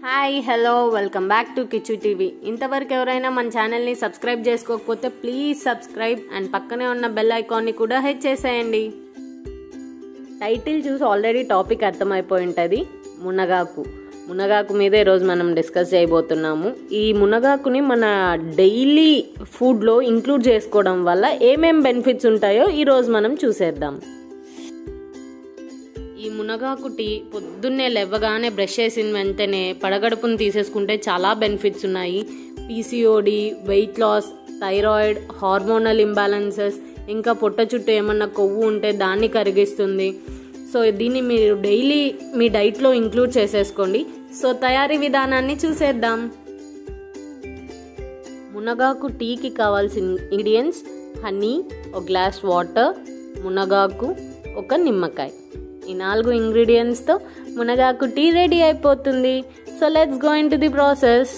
hi hello welcome back to Kichchu TV ఇంతవరకు ఎవరైనా మన ఛానల్ని సబ్స్క్రైబ్ చేసుకోకపోతే ప్లీజ్ సబ్స్క్రైబ్ అండ్ పక్కనే ఉన్న బెల్ ఐకాన్ని కూడా హెచ్ చేసేయండి టైటిల్ చూసి ఆల్రెడీ టాపిక్ అర్థమైపోయి ఉంటుంది మునగాకు మునగాకు మీద ఈరోజు మనం డిస్కస్ చేయబోతున్నాము ఈ మునగాకుని మన డైలీ ఫుడ్లో ఇంక్లూడ్ చేసుకోవడం వల్ల ఏమేం బెనిఫిట్స్ ఉంటాయో ఈరోజు మనం చూసేద్దాం ఈ మునగాకు టీ పొద్దున్నే లేవగానే బ్రష్ చేసిన వెంటనే పడగడుపును తీసేసుకుంటే చాలా బెనిఫిట్స్ ఉన్నాయి PCOD weight loss thyroid hormonal imbalances ఇంకా పొట్ట చుట్టూ ఏమన్నా కొవ్వు ఉంటే దాన్ని కరిగిస్తుంది సో దీన్ని మీరు డైలీ మీ డైట్లో ఇంక్లూడ్ చేసేసుకోండి సో తయారీ విధానాన్ని చూసేద్దాం మునగాకు టీకి కావాల్సిన ఇంగ్రీడియంట్స్ హనీ ఒక గ్లాస్ వాటర్ మునగాకు ఒక నిమ్మకాయ ఈ నాలుగు ఇంగ్రీడియంట్స్తో మునగాకు టీ రెడీ అయిపోతుంది so let's go into the process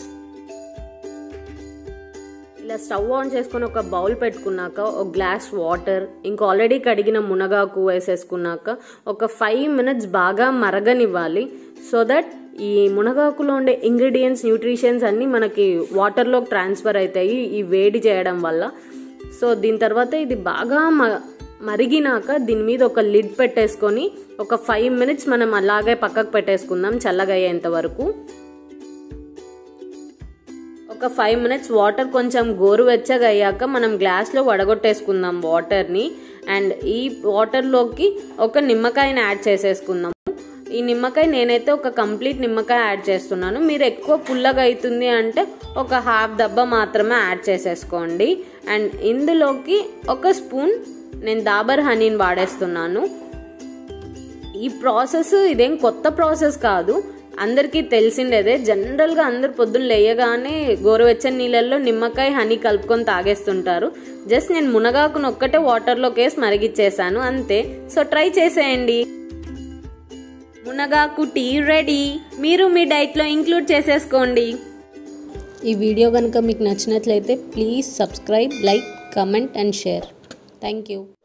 ఇలా స్టవ్ ఆన్ చేసుకొని ఒక బౌల్ పెట్టుకున్నాక ఒక గ్లాస్ వాటర్ ఇంకా ఆల్రెడీ కడిగిన మునగాకు వేసేసుకున్నాక ఒక ఫైవ్ మినిట్స్ బాగా మరగనివ్వాలి సో దట్ ఈ మునగాకులో ఉండే ఇంగ్రీడియంట్స్ న్యూట్రిషన్స్ అన్నీ మనకి వాటర్లోకి ట్రాన్స్ఫర్ అవుతాయి ఈ వేడి చేయడం వల్ల సో దీని తర్వాత ఇది బాగా మ మరిగినాక దీని మీద ఒక లిడ్ పెట్టేసుకొని ఒక ఫైవ్ మినిట్స్ మనం అలాగే పక్కకు పెట్టేసుకుందాం చల్లగా అయ్యేంత వరకు ఒక ఫైవ్ మినిట్స్ వాటర్ కొంచెం గోరువెచ్చగా అయ్యాక మనం గ్లాస్లో వడగొట్టేసుకుందాం వాటర్ని అండ్ ఈ వాటర్లోకి ఒక నిమ్మకాయని యాడ్ చేసేసుకుందాం ఈ నిమ్మకాయ నేనైతే ఒక కంప్లీట్ నిమ్మకాయ యాడ్ చేస్తున్నాను మీరు ఎక్కువ పుల్లగా అవుతుంది అంటే ఒక హాఫ్ దబ్బ మాత్రమే యాడ్ చేసేసుకోండి అండ్ ఇందులోకి ఒక స్పూన్ నేను దాబర్ హనీని వాడేస్తున్నాను ఈ ప్రాసెస్ ఇదేం కొత్త ప్రాసెస్ కాదు అందరికీ తెలిసిండేదే జనరల్గా అందరు పొద్దున్న లేయగానే గోరువెచ్చని నీళ్ళల్లో నిమ్మకాయ హనీ కలుపుకొని తాగేస్తుంటారు జస్ట్ నేను మునగాకును ఒక్కటే వాటర్లోకి వేసి మరిగిచ్చేసాను అంతే సో ట్రై చేసేయండి మునగాకు టీ రెడీ మీరు మీ డైట్లో ఇంక్లూడ్ చేసేసుకోండి ఈ వీడియో కనుక మీకు నచ్చినట్లయితే please subscribe like comment and share thank you